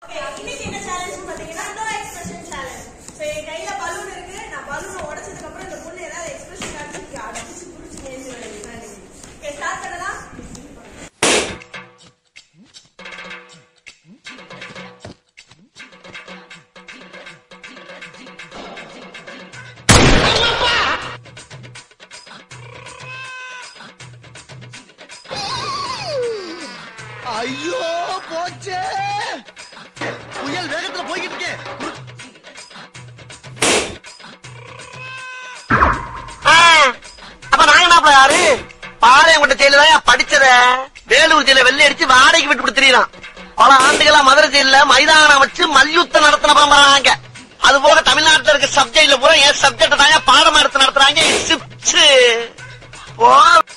Okay, இன்னைக்கு என்ன challenge னு பாத்தீங்கன்னா, no expression challenge. So, என் கையில balloon இருக்கு. நான் balloon அ உடைச்சதுக்கு அப்புறம் இந்த பொண்ணு ஏதாவது expression காமிச்சு இங்க அடிச்சு புடிச்சு நேர்ந்து விளையாடுறேன் இன்னைக்கு. Okay, start பண்ணலாம்? ஐயோ போச்சே புயல் வேகத்துல போய்கிட்டு இருக்கேன் அப்ப நாங்க என்ன யாரு பாளையங்கோட்டை ஜெயில தான் படிச்சத வேலூர் ஜெயில வெள்ளை அடிச்சு வாடகைக்கு விட்டு கொடுத்துறான் பல ஆண்டுகளா மதுரை ஜெயில மைதானம் வச்சு மல்யுத்தம் நடத்தின பரம்பராங்க அது போக தமிழ்நாட்டுல இருக்க சப்ஜெக்ட்ல பூரா என் சப்ஜெக்ட் தாங்க பாடம் எடுத்து நடத்துறாங்க சிப்ஸ்